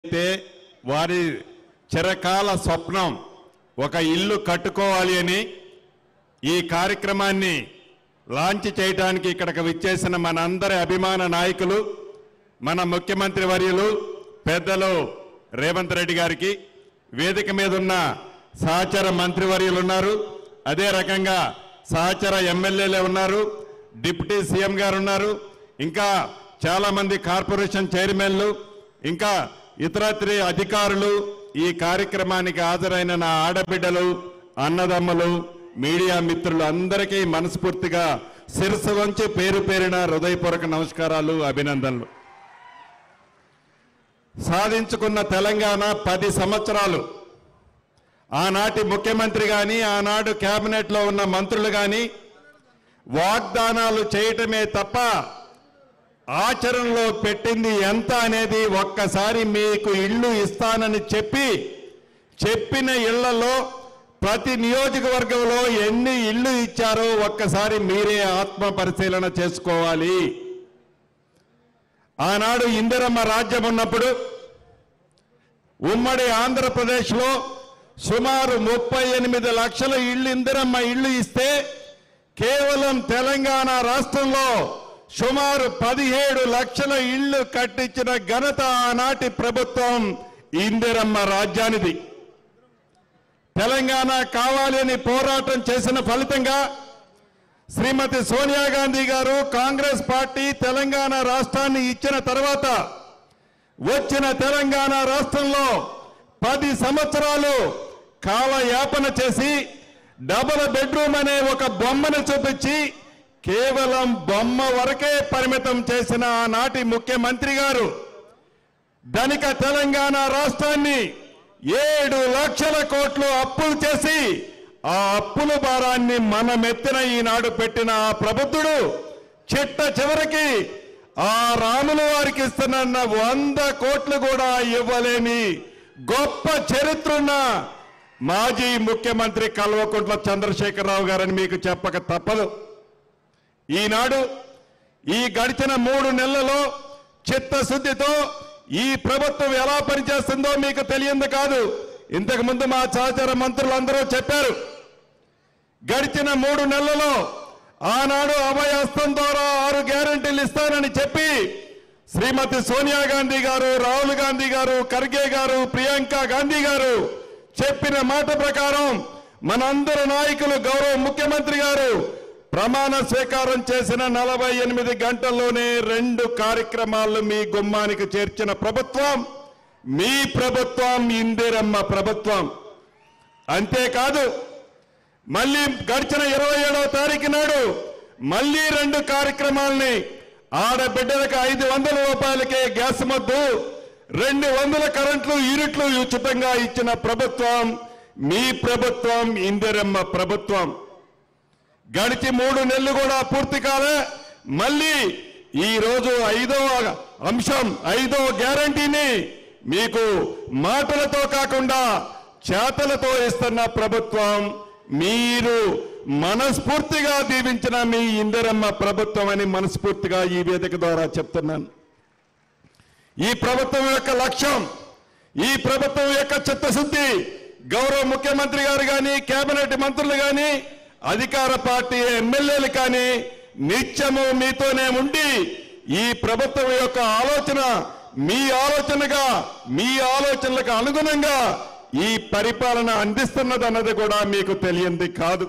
అయితే వారి చిరకాల స్వప్నం ఒక ఇల్లు కట్టుకోవాలి అని ఈ కార్యక్రమాన్ని లాంచ్ చేయడానికి ఇక్కడికి విచ్చేసిన మనందరి అభిమాన నాయకులు మన ముఖ్యమంత్రి వర్యులు పెద్దలు రేవంత్ రెడ్డి గారికి వేదిక మీద ఉన్న సహచర మంత్రివర్యులు ఉన్నారు అదే రకంగా సహచర ఎమ్మెల్యేలే ఉన్నారు డిప్యూటీ సీఎం గారు ఉన్నారు ఇంకా చాలా మంది కార్పొరేషన్ చైర్మన్లు ఇంకా ఇతరత్రి అధికారులు ఈ కార్యక్రమానికి హాజరైన నా ఆడబిడ్డలు అన్నదమ్ములు మీడియా మిత్రులు అందరికీ మనస్ఫూర్తిగా శిరస్సు వంచి పేరు పేరిన హృదయపూర్వక నమస్కారాలు అభినందనలు సాధించుకున్న తెలంగాణ పది సంవత్సరాలు ఆనాటి ముఖ్యమంత్రి కానీ ఆనాడు కేబినెట్లో ఉన్న మంత్రులు కానీ వాగ్దానాలు చేయటమే తప్ప ఆచరణలో పెట్టింది ఎంత అనేది ఒక్కసారి మీకు ఇల్లు ఇస్తానని చెప్పి చెప్పిన ఇళ్లలో ప్రతి నియోజకవర్గంలో ఎన్ని ఇల్లు ఇచ్చారో ఒక్కసారి మీరే ఆత్మ పరిశీలన చేసుకోవాలి ఆనాడు ఇందిరమ్మ రాజ్యం ఉన్నప్పుడు ఉమ్మడి ఆంధ్రప్రదేశ్లో సుమారు ముప్పై ఎనిమిది లక్షల ఇళ్ళు ఇందిరమ్మ ఇళ్ళు ఇస్తే కేవలం తెలంగాణ రాష్ట్రంలో సుమారు పదిహేడు లక్షల ఇళ్ళు కట్టించిన ఘనత ఆనాటి ప్రభుత్వం ఇందిరమ్మ రాజ్యానిది తెలంగాణ కావాలి అని పోరాటం చేసిన ఫలితంగా శ్రీమతి సోనియా గాంధీ గారు కాంగ్రెస్ పార్టీ తెలంగాణ రాష్ట్రాన్ని ఇచ్చిన తర్వాత వచ్చిన తెలంగాణ రాష్ట్రంలో పది సంవత్సరాలు కాలయాపన చేసి డబుల్ బెడ్రూమ్ అనే ఒక బొమ్మను చూపించి కేవలం బొమ్మ వరకే పరిమితం చేసిన ఆనాటి ముఖ్యమంత్రి గారు ధనిక తెలంగాణ రాష్ట్రాన్ని ఏడు లక్షల కోట్లు అప్పులు చేసి ఆ అప్పుల భారాన్ని మనమెత్తిన ఈనాడు పెట్టిన ఆ ప్రబుద్ధుడు చిట్ట చివరికి ఆ రాముల వారికి ఇస్తున్న వంద కోట్లు కూడా ఇవ్వలేని గొప్ప చరిత్రున్న మాజీ ముఖ్యమంత్రి కల్వకుంట్ల చంద్రశేఖరరావు గారని మీకు చెప్పక తప్పదు ఈనాడు ఈ గడిచిన మూడు నెలలలో చిత్తశుద్ధితో ఈ ప్రభుత్వం ఎలా పనిచేస్తుందో మీకు తెలియంది కాదు ఇంతకు ముందు మా సహచర మంత్రులందరూ చెప్పారు గడిచిన మూడు నెలలలో ఆనాడు అభయహస్తం ద్వారా ఆరు గ్యారంటీలు ఇస్తానని చెప్పి శ్రీమతి సోనియా గాంధీ గారు రాహుల్ గాంధీ గారు ఖర్గే గారు ప్రియాంక గాంధీ గారు చెప్పిన మాట ప్రకారం మనందరు నాయకులు గౌరవ ముఖ్యమంత్రి గారు ప్రమాణ స్వీకారం చేసిన నలభై ఎనిమిది గంటల్లోనే రెండు కార్యక్రమాలు మీ గుమ్మానికి చేర్చిన ప్రభుత్వం మీ ప్రభుత్వం ఇందిరమ్మ ప్రభుత్వం అంతేకాదు మళ్ళీ గడిచిన ఇరవై ఏడవ తారీఖు నాడు మళ్ళీ రెండు కార్యక్రమాల్ని ఆడబిడ్డలకు ఐదు వందల రూపాయలకే గ్యాస్ మద్దు రెండు వందల కరెంట్లు యూనిట్లు ఉచితంగా ఇచ్చిన ప్రభుత్వం మీ ప్రభుత్వం ఇందిరమ్మ ప్రభుత్వం గడిచి మూడు నెలలు కూడా పూర్తి కాలే మళ్ళీ ఈ రోజు ఐదో అంశం ఐదో గ్యారంటీని మీకు మాటలతో కాకుండా చేతలతో ఇస్తున్న ప్రభుత్వం మీరు మనస్ఫూర్తిగా దీవించిన మీ ఇందిరమ్మ ప్రభుత్వం అని మనస్ఫూర్తిగా ఈ వేదిక ద్వారా చెప్తున్నాను ఈ ప్రభుత్వం యొక్క లక్ష్యం ఈ ప్రభుత్వం యొక్క చిత్తశుద్ధి గౌరవ ముఖ్యమంత్రి గారు కానీ కేబినెట్ మంత్రులు కానీ అధికార పార్టీ ఎమ్మెల్యేలు కానీ నిత్యము మీతోనే ఉండి ఈ ప్రభుత్వం యొక్క ఆలోచన మీ ఆలోచనగా మీ ఆలోచనలకు అనుగుణంగా ఈ పరిపాలన అందిస్తున్నదన్నది కూడా మీకు తెలియంది కాదు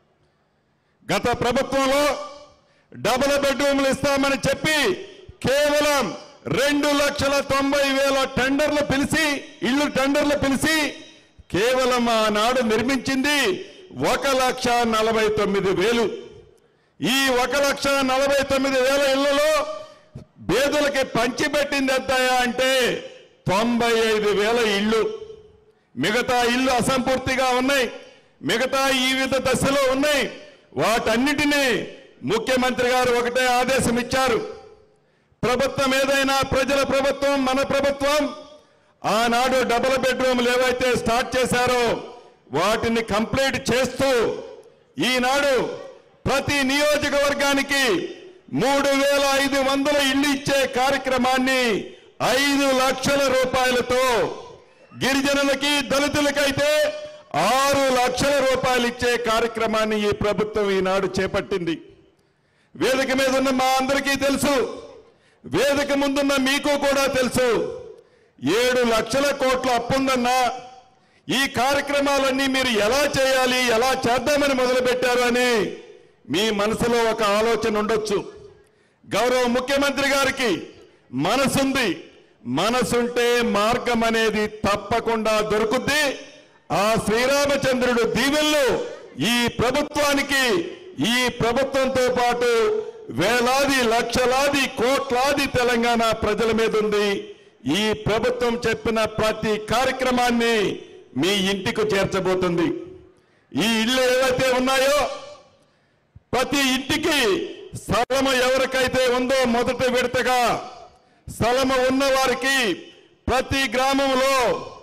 గత ప్రభుత్వంలో డబుల్ బెడ్రూమ్లు ఇస్తామని చెప్పి కేవలం రెండు లక్షల తొంభై వేల టెండర్లు పిలిచి ఇల్లు టెండర్లు పిలిచి కేవలం ఆనాడు నిర్మించింది ఒక లక్ష నలభై తొమ్మిది వేలు ఈ ఒక లక్ష నలభై తొమ్మిది వేల ఇళ్లలో పేదలకి పంచిపెట్టింది ఎంతయా అంటే తొంభై ఐదు వేల ఇళ్ళు మిగతా ఇల్లు అసంపూర్తిగా ఉన్నాయి మిగతా ఈ విధ దశలో ఉన్నాయి వాటన్నిటినీ ముఖ్యమంత్రి గారు ఒకటే ఆదేశం ఇచ్చారు ప్రభుత్వం ఏదైనా ప్రజల ప్రభుత్వం మన ప్రభుత్వం ఆనాడు డబుల్ బెడ్రూమ్లు ఏవైతే స్టార్ట్ చేశారో వాటిని కంప్లీట్ చేస్తూ ఈనాడు ప్రతి నియోజకవర్గానికి మూడు వేల ఐదు వందల ఇల్లు ఇచ్చే కార్యక్రమాన్ని ఐదు లక్షల రూపాయలతో గిరిజనులకి దళితులకైతే ఆరు లక్షల రూపాయలు ఇచ్చే కార్యక్రమాన్ని ఈ ప్రభుత్వం ఈనాడు చేపట్టింది వేదిక మీద ఉన్న మా అందరికీ తెలుసు వేదిక ముందున్న మీకు కూడా తెలుసు ఏడు లక్షల కోట్ల అప్పుందన్నా ఈ కార్యక్రమాలన్నీ మీరు ఎలా చేయాలి ఎలా చేద్దామని మొదలుపెట్టారు అని మీ మనసులో ఒక ఆలోచన ఉండొచ్చు గౌరవ ముఖ్యమంత్రి గారికి మనసుంది మనసుంటే మార్గం అనేది తప్పకుండా దొరుకుద్ది ఆ శ్రీరామచంద్రుడు దీవెళ్ళు ఈ ప్రభుత్వానికి ఈ ప్రభుత్వంతో పాటు వేలాది లక్షలాది కోట్లాది తెలంగాణ ప్రజల మీద ఉంది ఈ ప్రభుత్వం చెప్పిన ప్రతి కార్యక్రమాన్ని మీ ఇంటికి చేర్చబోతుంది ఈ ఇళ్ళు ఏవైతే ఉన్నాయో ప్రతి ఇంటికి స్థలము ఎవరికైతే ఉందో మొదటి విడతగా స్థలము ఉన్న వారికి ప్రతి గ్రామంలో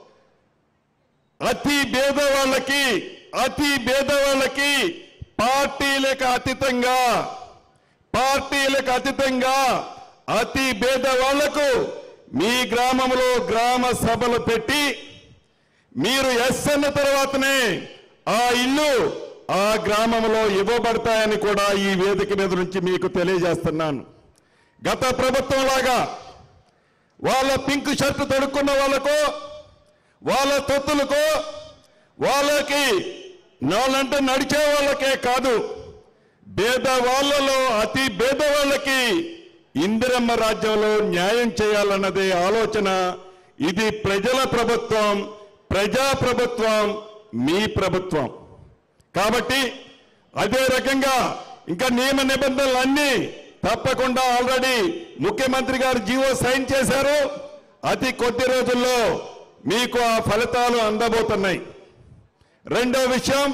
అతి పేద వాళ్ళకి అతి పేద వాళ్ళకి పార్టీలకు అతీతంగా పార్టీలకు అతీతంగా అతి పేద వాళ్లకు మీ గ్రామంలో గ్రామ సభలు పెట్టి మీరు ఎస్ అన్న తర్వాతనే ఆ ఇల్లు ఆ గ్రామంలో ఇవ్వబడతాయని కూడా ఈ వేదిక మీద నుంచి మీకు తెలియజేస్తున్నాను గత ప్రభుత్వం లాగా వాళ్ళ పింక్ షర్ట్ తొడుక్కున్న వాళ్ళకు వాళ్ళ తొత్తులకు వాళ్ళకి నాలంటే నడిచే వాళ్ళకే కాదు పేద వాళ్ళలో అతి పేద వాళ్ళకి ఇందిరమ్మ రాజ్యంలో న్యాయం చేయాలన్నదే ఆలోచన ఇది ప్రజల ప్రభుత్వం ప్రజా ప్రభుత్వం మీ ప్రభుత్వం కాబట్టి అదే రకంగా ఇంకా నియమ నిబంధనలు అన్ని తప్పకుండా ఆల్రెడీ ముఖ్యమంత్రి గారు జీవో సైన్ చేశారు అతి కొద్ది రోజుల్లో మీకు ఆ ఫలితాలు అందబోతున్నాయి రెండో విషయం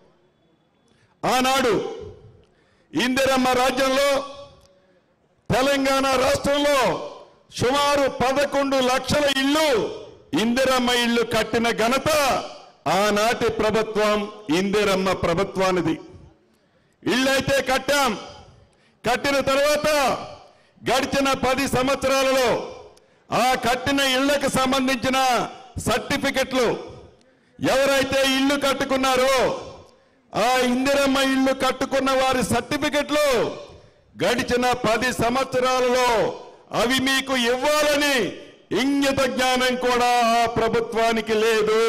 ఆనాడు ఇందిరమ్మ రాజ్యంలో తెలంగాణ రాష్ట్రంలో సుమారు పదకొండు లక్షల ఇల్లు ఇందిరమ్మ ఇల్లు కట్టిన ఘనత ఆనాటి ప్రభుత్వం ఇందిరమ్మ ప్రభుత్వానిది ఇళ్ళైతే కట్టాం కట్టిన తర్వాత గడిచిన పది సంవత్సరాలలో ఆ కట్టిన ఇళ్లకు సంబంధించిన సర్టిఫికెట్లు ఎవరైతే ఇల్లు కట్టుకున్నారో ఆ ఇందిరమ్మ ఇల్లు కట్టుకున్న వారి సర్టిఫికెట్లు గడిచిన పది సంవత్సరాలలో అవి మీకు ఇవ్వాలని ఇంగిత జ్ఞానం కూడా ఆ ప్రభుత్వానికి లేదు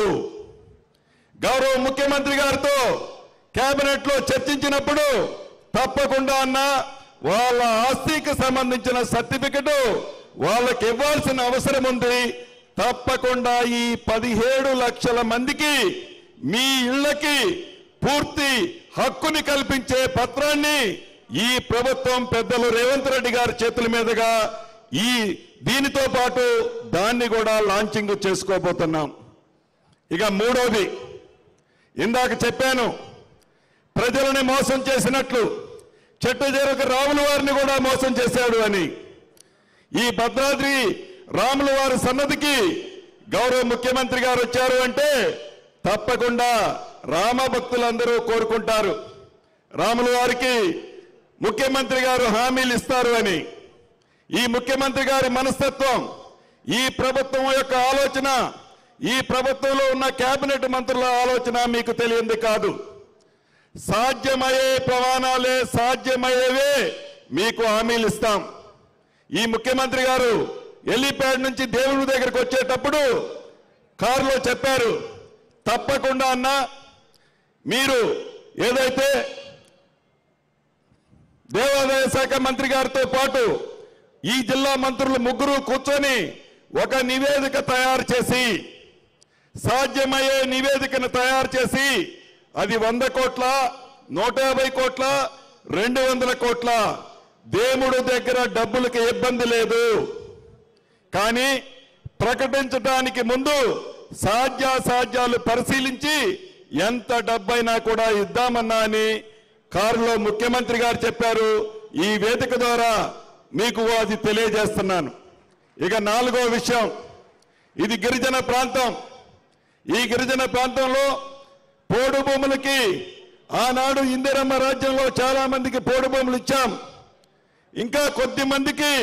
గౌరవ ముఖ్యమంత్రి గారితో కేబినెట్ లో చర్చించినప్పుడు తప్పకుండా అన్న వాళ్ళ ఆస్తికి సంబంధించిన సర్టిఫికెట్ వాళ్ళకి ఇవ్వాల్సిన అవసరం ఉంది తప్పకుండా ఈ పదిహేడు లక్షల మందికి మీ ఇళ్లకి పూర్తి హక్కుని కల్పించే పత్రాన్ని ఈ ప్రభుత్వం పెద్దలు రేవంత్ రెడ్డి గారి చేతుల మీదుగా ఈ దీనితో పాటు దాన్ని కూడా లాంచింగ్ చేసుకోబోతున్నాం ఇక మూడోది ఇందాక చెప్పాను ప్రజలని మోసం చేసినట్లు చెట్టు చేరుకు రాముల వారిని కూడా మోసం చేశాడు అని ఈ భద్రాద్రి రాముల వారి సన్నదికి గౌరవ ముఖ్యమంత్రి గారు వచ్చారు అంటే తప్పకుండా రామ భక్తులందరూ కోరుకుంటారు రాముల వారికి ముఖ్యమంత్రి గారు హామీలు ఇస్తారు అని ఈ ముఖ్యమంత్రి గారి మనస్తత్వం ఈ ప్రభుత్వం యొక్క ఆలోచన ఈ ప్రభుత్వంలో ఉన్న కేబినెట్ మంత్రుల ఆలోచన మీకు తెలియంది కాదు సాధ్యమయ్యే ప్రమాణాలే సాధ్యమయ్యేవే మీకు హామీలు ఇస్తాం ఈ ముఖ్యమంత్రి గారు ఎల్లిప్యాడ్ నుంచి దేవుడి దగ్గరికి వచ్చేటప్పుడు కారులో చెప్పారు తప్పకుండా అన్న మీరు ఏదైతే దేవాదాయ శాఖ మంత్రి గారితో పాటు ఈ జిల్లా మంత్రులు ముగ్గురు కూర్చొని ఒక నివేదిక తయారు చేసి సాధ్యమయ్యే నివేదికను తయారు చేసి అది వంద కోట్ల నూట యాభై కోట్ల రెండు వందల కోట్ల దేవుడు దగ్గర డబ్బులకి ఇబ్బంది లేదు కానీ ప్రకటించడానికి ముందు సాధ్యాసాధ్యాలు పరిశీలించి ఎంత డబ్బైనా కూడా ఇద్దామన్నా అని కారులో ముఖ్యమంత్రి గారు చెప్పారు ఈ వేదిక ద్వారా మీకు అది తెలియజేస్తున్నాను ఇక నాలుగో విషయం ఇది గిరిజన ప్రాంతం ఈ గిరిజన ప్రాంతంలో పోడు భూములకి ఆనాడు ఇందిరమ్మ రాజ్యంలో చాలా మందికి పోడు భూములు ఇచ్చాం ఇంకా కొద్ది మందికి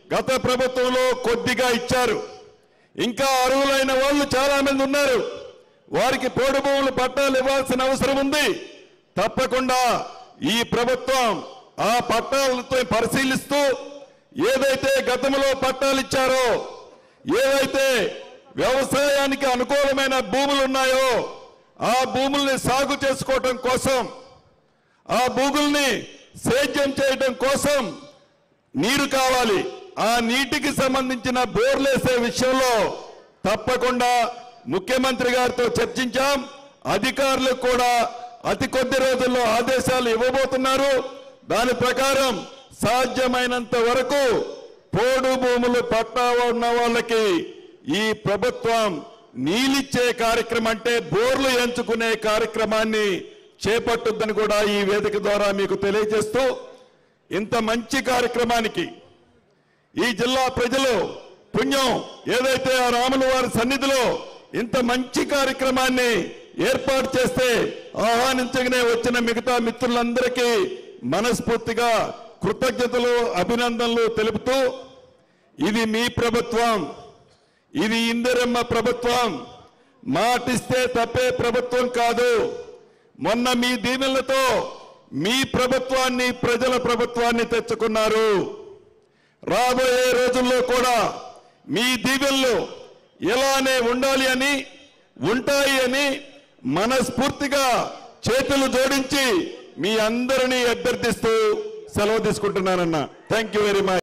గత ప్రభుత్వంలో కొద్దిగా ఇచ్చారు ఇంకా అర్హులైన వాళ్ళు చాలా మంది ఉన్నారు వారికి పోడు భూములు పట్టాలు ఇవ్వాల్సిన అవసరం ఉంది తప్పకుండా ఈ ప్రభుత్వం ఆ పట్టాలతో పరిశీలిస్తూ ఏదైతే గతంలో పట్టాలు ఇచ్చారో ఏవైతే వ్యవసాయానికి అనుకూలమైన భూములు ఉన్నాయో ఆ భూముల్ని సాగు చేసుకోవటం కోసం ఆ భూముల్ని సేద్యం చేయడం కోసం నీరు కావాలి ఆ నీటికి సంబంధించిన బోర్లేసే విషయంలో తప్పకుండా ముఖ్యమంత్రి గారితో చర్చించాం అధికారులకు కూడా అతి కొద్ది రోజుల్లో ఆదేశాలు ఇవ్వబోతున్నారు దాని ప్రకారం సాధ్యమైనంత వరకు పోడు భూములు పట్టా ఉన్న వాళ్ళకి ఈ ప్రభుత్వం నీలిచ్చే కార్యక్రమం అంటే బోర్లు ఎంచుకునే కార్యక్రమాన్ని చేపట్టుద్దని కూడా ఈ వేదిక ద్వారా మీకు తెలియజేస్తూ ఇంత మంచి కార్యక్రమానికి ఈ జిల్లా ప్రజలు పుణ్యం ఏదైతే ఆ రాముల వారి సన్నిధిలో ఇంత మంచి కార్యక్రమాన్ని ఏర్పాటు చేస్తే ఆహ్వానించగానే వచ్చిన మిగతా మిత్రులందరికీ మనస్ఫూర్తిగా కృతజ్ఞతలు అభినందనలు తెలుపుతూ ఇది మీ ప్రభుత్వం ఇది ఇందిరమ్మ ప్రభుత్వం మాటిస్తే తప్పే ప్రభుత్వం కాదు మొన్న మీ దీవెనలతో మీ ప్రభుత్వాన్ని ప్రజల ప్రభుత్వాన్ని తెచ్చుకున్నారు రాబోయే రోజుల్లో కూడా మీ దీవెనలు ఎలానే ఉండాలి అని ఉంటాయి అని మనస్ఫూర్తిగా చేతులు జోడించి మీ అందరినీ అభ్యర్థిస్తూ సెలవు తీసుకుంటున్నానన్న థ్యాంక్ యూ వెరీ మచ్